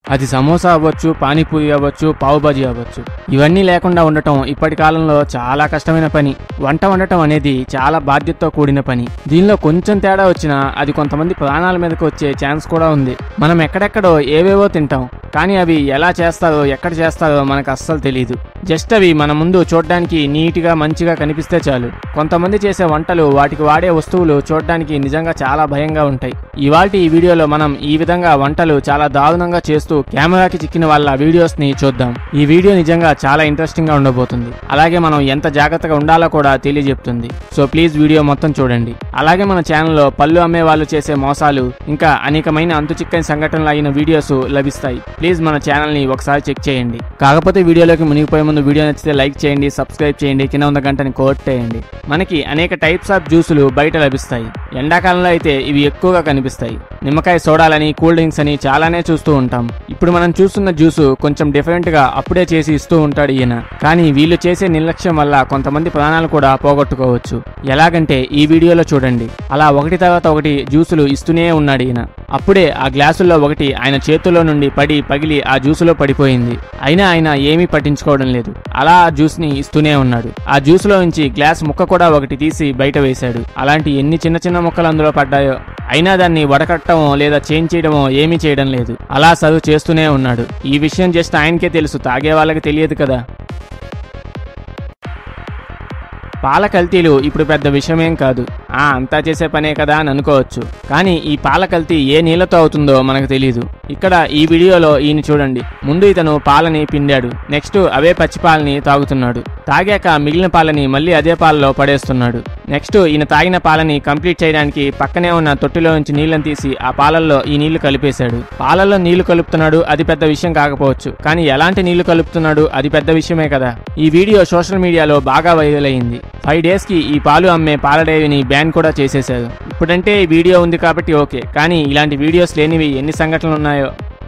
అది సమోసా అవ్వచ్చు పానీపూరి అవ్వచ్చు పావు బాజీ అవ్వచ్చు ఇవన్నీ లేకుండా ఉండటం ఇప్పటి కాలంలో చాలా కష్టమైన పని వంట వండటం అనేది చాలా బాధ్యతతో కూడిన పని దీనిలో కొంచెం తేడా వచ్చినా అది కొంతమంది ప్రాణాల మీదకి వచ్చే ఛాన్స్ కూడా ఉంది మనం ఎక్కడెక్కడో ఏవేవో తింటాం కానీ అవి ఎలా చేస్తారో ఎక్కడ చేస్తారో మనకు అస్సలు తెలియదు జస్ట్ అవి మన ముందు చూడడానికి నీట్గా మంచిగా కనిపిస్తే చాలు కొంతమంది చేసే వంటలు వాటికి వాడే వస్తువులు చూడడానికి నిజంగా చాలా భయంగా ఉంటాయి ఇవాల్టి ఈ వీడియోలో మనం ఈ విధంగా వంటలు చాలా దారుణంగా చేస్తూ కెమెరాకి చిక్కిన వాళ్ళ వీడియోస్ ని చూద్దాం ఈ వీడియో నిజంగా చాలా ఇంట్రెస్టింగ్ గా ఉండబోతుంది అలాగే మనం ఎంత జాగ్రత్తగా ఉండాలో కూడా తెలియజెప్తుంది సో ప్లీజ్ వీడియో మొత్తం చూడండి అలాగే మన ఛానల్లో పళ్ళు అమ్మే వాళ్ళు చేసే మోసాలు ఇంకా అనేకమైన అంతు చిక్కని సంఘటనలు అయిన వీడియోస్ లభిస్తాయి ప్లీజ్ మన ఛానల్ ని ఒకసారి చెక్ చేయండి కాకపోతే వీడియోలోకి మునిగిపోయే ముందు వీడియో నచ్చితే లైక్ చేయండి సబ్స్క్రైబ్ చేయండి కింద ఉన్న గంటని కోట్టేయండి మనకి అనేక టైప్స్ ఆఫ్ జ్యూసులు బయట లభిస్తాయి ఎండాకాలంలో అయితే ఇవి ఎక్కువగా కనిపిస్తాయి నిమ్మకాయ సోడాలని కూల్ డ్రింక్స్ అని చాలానే చూస్తూ ఉంటాం ఇప్పుడు మనం చూస్తున్న జ్యూసు కొంచెం డిఫరెంట్ గా అప్పుడే చేసి ఇస్తూ ఉంటాడు ఈయన కానీ వీళ్ళు చేసే నిర్లక్ష్యం వల్ల కొంతమంది ప్రాణాలు కూడా పోగొట్టుకోవచ్చు ఎలాగంటే ఈ వీడియోలో చూడండి అలా ఒకటి తర్వాత ఒకటి జ్యూసులు ఇస్తూనే ఉన్నాడు ఈయన అప్పుడే ఆ గ్లాసుల్లో ఒకటి ఆయన చేతుల్లో నుండి పడి పగిలి ఆ జ్యూసులో పడిపోయింది అయినా ఆయన ఏమీ పట్టించుకోవడం లేదు అలా ఆ జ్యూస్ ని ఇస్తూనే ఉన్నాడు ఆ జ్యూస్ లో నుంచి గ్లాస్ ముక్క కూడా ఒకటి తీసి బయట వేశాడు అలాంటి ఎన్ని చిన్న చిన్న ముక్కలు అందులో పడ్డాయో అయినా దాన్ని వడకట్టమో లేదా చేంజ్ చేయడమో ఏమీ చేయడం లేదు అలా సర్వ్ చేస్తూనే ఉన్నాడు ఈ విషయం జస్ట్ ఆయనకే తెలుసు తాగే వాళ్ళకి తెలియదు కదా పాల కల్తీలు ఇప్పుడు పెద్ద విషయమేం కాదు ఆ అంతా చేసే పనే కదా అని అనుకోవచ్చు కానీ ఈ పాల కల్తీ ఏ నీళ్ళతో అవుతుందో మనకు తెలియదు ఇక్కడ ఈ వీడియోలో ఈయన చూడండి ముందు ఇతను పాలని పిండాడు నెక్స్ట్ అవే పచ్చి పాలని తాగుతున్నాడు తాగాక మిగిలిన పాలని మళ్ళీ అదే పాలలో పడేస్తున్నాడు నెక్స్ట్ ఈయన తాగిన పాలని కంప్లీట్ చేయడానికి పక్కనే ఉన్న తొట్టిలో నుంచి నీళ్ళని తీసి ఆ పాలల్లో ఈ నీళ్లు కలిపేశాడు పాలల్లో నీళ్లు కలుపుతున్నాడు అది పెద్ద విషయం కాకపోవచ్చు కానీ ఎలాంటి నీళ్లు కలుపుతున్నాడు అది పెద్ద విషయమే కదా ఈ వీడియో సోషల్ మీడియాలో బాగా వైరల్ అయింది ఫైవ్ డేస్ కి ఈ పాలు అమ్మే పాల డైరీని బ్యాన్ కూడా చేసేశారు ఇప్పుడంటే ఈ వీడియో ఉంది కాబట్టి ఓకే కానీ ఇలాంటి వీడియోస్ లేనివి ఎన్ని సంఘటనలు ఉన్నాయో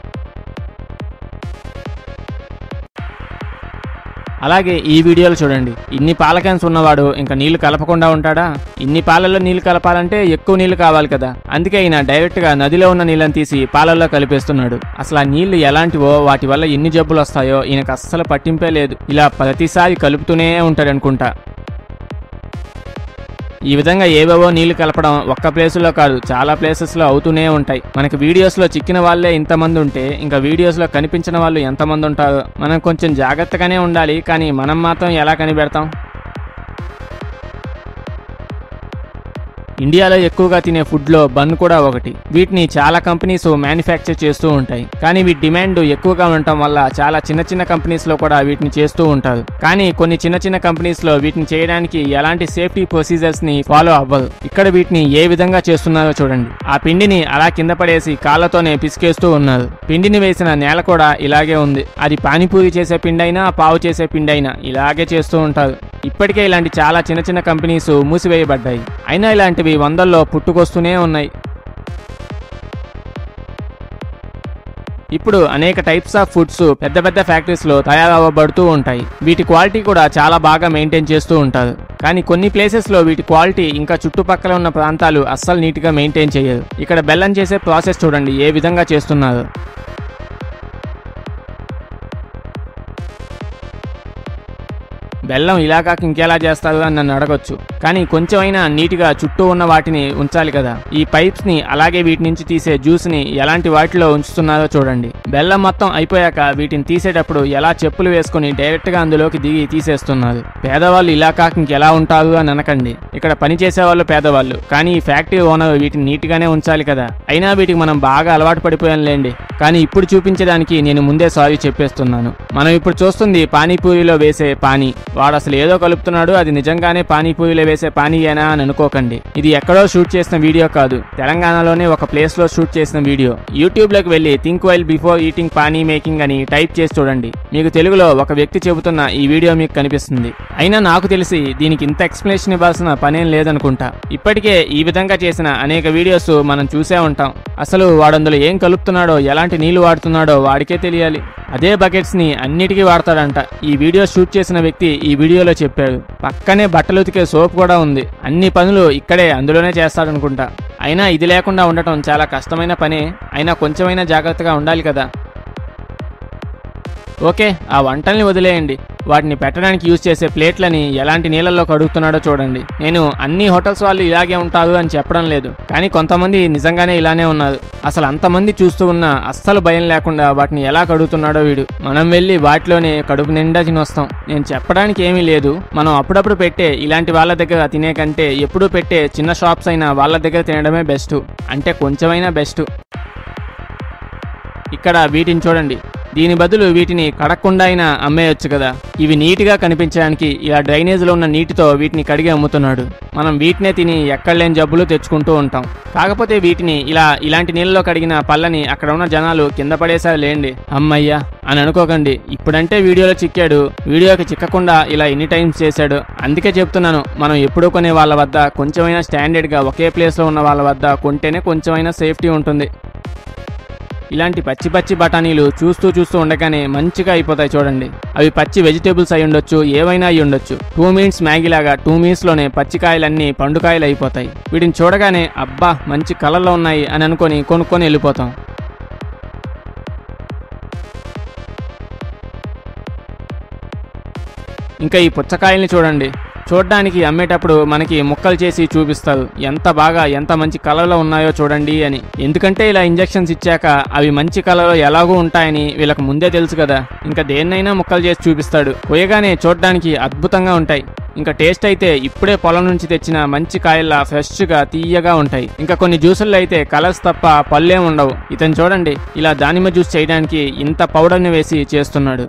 అలాగే ఈ వీడియోలు చూడండి ఇన్ని పాల క్యాన్స్ ఉన్నవాడు ఇంకా నీళ్లు కలపకుండా ఉంటాడా ఇన్ని పాలల్లో నీళ్లు కలపాలంటే ఎక్కువ నీళ్లు కావాలి కదా అందుకే ఈయన డైరెక్ట్ గా నదిలో ఉన్న నీళ్ళని తీసి పాలల్లో కలిపేస్తున్నాడు అసలు ఆ నీళ్లు ఎలాంటివో వాటి వల్ల ఎన్ని జబ్బులు వస్తాయో ఈయనకు అస్సలు పట్టింపే లేదు ఇలా ప్రతిసారి కలుపుతూనే ఉంటాడు అనుకుంటా ఈ విధంగా ఏవేవో నీళ్లు కలపడం ఒక్క ప్లేసులో కాదు చాలా ప్లేసెస్లో అవుతూనే ఉంటాయి మనకి వీడియోస్లో చిక్కిన వాళ్ళే ఇంతమంది ఉంటే ఇంకా వీడియోస్లో కనిపించిన వాళ్ళు ఎంతమంది ఉంటారో మనం కొంచెం జాగ్రత్తగానే ఉండాలి కానీ మనం మాత్రం ఎలా కనిపెడతాం ఇండియాలో ఎక్కువగా తినే ఫుడ్లో బన్ కూడా ఒకటి వీటిని చాలా కంపెనీస్ మ్యానుఫ్యాక్చర్ చేస్తూ ఉంటాయి కానీ వీటి డిమాండ్ ఎక్కువగా ఉండటం వల్ల చాలా చిన్న చిన్న కంపెనీస్ లో కూడా వీటిని చేస్తూ ఉంటారు కానీ కొన్ని చిన్న చిన్న కంపెనీస్ లో వీటిని చేయడానికి ఎలాంటి సేఫ్టీ ప్రొసీజర్స్ ని ఫాలో అవ్వదు ఇక్కడ వీటిని ఏ విధంగా చేస్తున్నారో చూడండి ఆ పిండిని అలా కింద పడేసి కాళ్ళతోనే పిసికేస్తూ ఉన్నారు పిండిని వేసిన నేల కూడా ఇలాగే ఉంది అది పానీపూరి చేసే పిండి అయినా పావు చేసే పిండి అయినా ఇలాగే చేస్తూ ఉంటారు ఇప్పటికే ఇలాంటి చాలా చిన్న చిన్న కంపెనీస్ మూసివేయబడ్డాయి అయినా ఇలాంటివి వందల్లో పుట్టుకొస్తూనే ఉన్నాయి ఇప్పుడు అనేక టైప్స్ ఆఫ్ ఫుడ్స్ పెద్ద పెద్ద ఫ్యాక్టరీస్ లో తయారవ్వబడుతూ ఉంటాయి వీటి క్వాలిటీ కూడా చాలా బాగా మెయింటైన్ చేస్తూ ఉంటారు కానీ కొన్ని ప్లేసెస్ లో వీటి క్వాలిటీ ఇంకా చుట్టుపక్కల ఉన్న ప్రాంతాలు అస్సలు నీట్ గా మెయింటైన్ చేయరు ఇక్కడ బెల్లం చేసే ప్రాసెస్ చూడండి ఏ విధంగా చేస్తున్నారు బెల్లం ఇలా కాక ఇంకెలా చేస్తారు అని నన్ను అడగొచ్చు కానీ కొంచెమైనా నీట్గా చుట్టూ ఉన్న వాటిని ఉంచాలి కదా ఈ పైప్స్ ని అలాగే వీటి నుంచి తీసే జ్యూస్ ని ఎలాంటి వాటిలో ఉంచుతున్నారో చూడండి బెల్లం మొత్తం అయిపోయాక వీటిని తీసేటప్పుడు ఎలా చెప్పులు వేసుకుని డైరెక్ట్ గా అందులోకి దిగి తీసేస్తున్నారు పేదవాళ్ళు ఇలా కాక ఇంకెలా ఉంటారు అని అనకండి ఇక్కడ పని చేసే వాళ్ళు పేదవాళ్ళు కానీ ఈ ఫ్యాక్టరీ ఓనర్ వీటిని నీట్ గానే ఉంచాలి కదా అయినా వీటికి మనం బాగా అలవాటు పడిపోయాం లేండి కానీ ఇప్పుడు చూపించడానికి నేను ముందే సారీ చెప్పేస్తున్నాను మనం ఇప్పుడు చూస్తుంది పానీపూరిలో వేసే పానీ వాడు అసలు ఏదో కలుపుతున్నాడు అది నిజంగానే పానీపూరిలో వేసే పానీయేనా అని అనుకోకండి ఇది ఎక్కడో షూట్ చేసిన వీడియో కాదు తెలంగాణలోనే ఒక ప్లేస్ లో షూట్ చేసిన వీడియో యూట్యూబ్ లోకి వెళ్ళి think while before eating pani making అని టైప్ చేసి చూడండి మీకు తెలుగులో ఒక వ్యక్తి చెబుతున్న ఈ వీడియో మీకు కనిపిస్తుంది అయినా నాకు తెలిసి దీనికి ఇంత ఎక్స్ప్లెనేషన్ ఇవ్వాల్సిన పనేం లేదనుకుంటా ఇప్పటికే ఈ విధంగా చేసిన అనేక వీడియోస్ మనం చూసే ఉంటాం అసలు వాడందులో ఏం కలుపుతున్నాడో ఎలాంటి నీళ్లు వాడుతున్నాడో వాడికే తెలియాలి అదే బకెట్స్ ని అన్నిటికీ వాడతాడంట ఈ వీడియో షూట్ చేసిన వ్యక్తి ఈ వీడియోలో చెప్పాడు పక్కనే బట్టలు ఉతికే సోప్ కూడా ఉంది అన్ని పనులు ఇక్కడే అందులోనే చేస్తాడనుకుంటా అయినా ఇది లేకుండా ఉండటం చాలా కష్టమైన పనే అయినా కొంచెమైనా జాగ్రత్తగా ఉండాలి కదా ఓకే ఆ వంటల్ని వదిలేయండి వాటిని పెట్టడానికి యూజ్ చేసే ప్లేట్లని ఎలాంటి నీళ్ళల్లో కడుగుతున్నాడో చూడండి నేను అన్ని హోటల్స్ వాళ్ళు ఇలాగే ఉంటారు అని చెప్పడం లేదు కానీ కొంతమంది నిజంగానే ఇలానే ఉన్నారు అసలు అంతమంది చూస్తూ ఉన్నా అస్సలు భయం లేకుండా వాటిని ఎలా కడుగుతున్నాడో వీడు మనం వెళ్ళి వాటిలోనే కడుపు నిండా తినొస్తాం నేను చెప్పడానికి ఏమీ లేదు మనం అప్పుడప్పుడు పెట్టే ఇలాంటి వాళ్ళ దగ్గర తినే కంటే ఎప్పుడూ పెట్టే చిన్న షాప్స్ అయినా వాళ్ళ దగ్గర తినడమే బెస్ట్ అంటే కొంచెమైనా బెస్ట్ ఇక్కడ వీటిని చూడండి దీని బదులు వీటిని కడగకుండా అయినా అమ్మేయొచ్చు కదా ఇవి నీట్గా కనిపించడానికి ఇలా డ్రైనేజ్లో ఉన్న నీటితో వీటిని కడిగి అమ్ముతున్నాడు మనం వీటినే తిని ఎక్కడ లేని జబ్బులు తెచ్చుకుంటూ ఉంటాం కాకపోతే వీటిని ఇలా ఇలాంటి నీళ్ళలో కడిగిన పళ్ళని అక్కడ ఉన్న జనాలు కింద పడేసారు లేండి అమ్మయ్యా అని అనుకోకండి ఇప్పుడంటే వీడియోలో చిక్కాడు వీడియోకి చిక్కకుండా ఇలా ఎన్ని టైమ్స్ చేశాడు అందుకే చెప్తున్నాను మనం ఎప్పుడూ కొనే వాళ్ళ వద్ద కొంచెమైనా స్టాండర్డ్గా ఒకే ప్లేస్లో ఉన్న వాళ్ళ వద్ద కొంటేనే కొంచెమైనా సేఫ్టీ ఉంటుంది ఇలాంటి పచ్చి పచ్చి బఠానీలు చూస్తూ చూస్తూ ఉండగానే మంచిగా అయిపోతాయి చూడండి అవి పచ్చి వెజిటేబుల్స్ అయి ఉండొచ్చు ఏవైనా అయి ఉండొచ్చు టూ మినిట్స్ మ్యాగీ లాగా టూ మినిట్స్లోనే పచ్చికాయలన్నీ పండుకాయలు అయిపోతాయి వీటిని చూడగానే అబ్బా మంచి కలర్లో ఉన్నాయి అని అనుకొని కొనుక్కొని వెళ్ళిపోతాం ఇంకా ఈ పుచ్చకాయల్ని చూడండి చూడడానికి అమ్మేటప్పుడు మనకి ముక్కలు చేసి చూపిస్తారు ఎంత బాగా ఎంత మంచి కలర్లో ఉన్నాయో చూడండి అని ఎందుకంటే ఇలా ఇంజెక్షన్స్ ఇచ్చాక అవి మంచి కలర్లో ఎలాగూ ఉంటాయని వీళ్ళకి ముందే తెలుసు కదా ఇంకా దేన్నైనా ముక్కలు చేసి చూపిస్తాడు కొయ్యగానే చూడడానికి అద్భుతంగా ఉంటాయి ఇంకా టేస్ట్ అయితే ఇప్పుడే పొలం నుంచి తెచ్చిన మంచి కాయల్లా ఫ్రెష్గా తీయగా ఉంటాయి ఇంకా కొన్ని జ్యూసుల్లో అయితే కలర్స్ తప్ప పళ్ళేం ఉండవు ఇతను చూడండి ఇలా దానిమ్మ జ్యూస్ చేయడానికి ఇంత పౌడర్ని వేసి చేస్తున్నాడు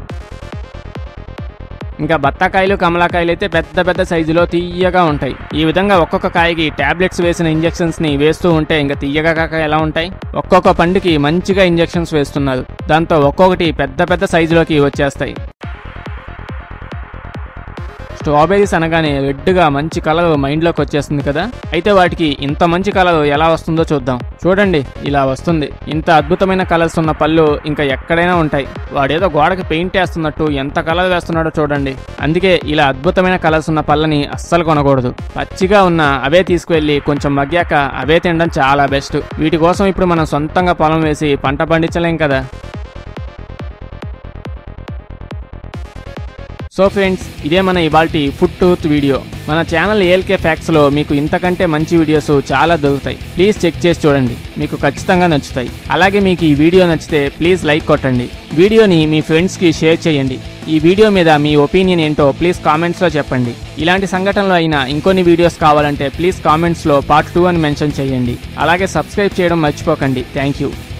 ఇంకా బత్తాకాయలు కమలాకాయలు అయితే పెద్ద పెద్ద సైజులో తీయగా ఉంటాయి ఈ విధంగా ఒక్కొక్క కాయకి టాబ్లెట్స్ వేసిన ఇంజెక్షన్స్ ని వేస్తూ ఉంటే ఇంకా తీయగా కాక ఎలా ఉంటాయి ఒక్కొక్క పండుకి మంచిగా ఇంజెక్షన్స్ వేస్తున్నారు దాంతో ఒక్కొక్కటి పెద్ద పెద్ద సైజులోకి వచ్చేస్తాయి స్ట్రాబెర్రీస్ అనగానే రెడ్గా మంచి కలర్ మైండ్లోకి వచ్చేస్తుంది కదా అయితే వాటికి ఇంత మంచి కలర్ ఎలా వస్తుందో చూద్దాం చూడండి ఇలా వస్తుంది ఇంత అద్భుతమైన కలర్స్ ఉన్న పళ్ళు ఇంకా ఎక్కడైనా ఉంటాయి వాడేదో గోడకి పెయింట్ వేస్తున్నట్టు ఎంత కలర్ వేస్తున్నాడో చూడండి అందుకే ఇలా అద్భుతమైన కలర్స్ ఉన్న పళ్ళని అస్సలు కొనకూడదు పచ్చిగా ఉన్న అవే తీసుకువెళ్ళి కొంచెం మగ్గాక అవే తినడం చాలా బెస్ట్ వీటి కోసం ఇప్పుడు మనం సొంతంగా పొలం వేసి పంట పండించలేం కదా సో ఫ్రెండ్స్ ఇదే మన ఇవాల్టి ఫుడ్ టూత్ వీడియో మన ఛానల్ ఏఎల్కే ఫ్యాక్ట్స్లో మీకు ఇంతకంటే మంచి వీడియోస్ చాలా దొరుకుతాయి ప్లీజ్ చెక్ చేసి చూడండి మీకు ఖచ్చితంగా నచ్చుతాయి అలాగే మీకు ఈ వీడియో నచ్చితే ప్లీజ్ లైక్ కొట్టండి వీడియోని మీ ఫ్రెండ్స్కి షేర్ చేయండి ఈ వీడియో మీద మీ ఒపీనియన్ ఏంటో ప్లీజ్ కామెంట్స్లో చెప్పండి ఇలాంటి సంఘటనలు అయినా ఇంకొన్ని వీడియోస్ కావాలంటే ప్లీజ్ కామెంట్స్లో పార్ట్ టూ అని మెన్షన్ చేయండి అలాగే సబ్స్క్రైబ్ చేయడం మర్చిపోకండి థ్యాంక్ యూ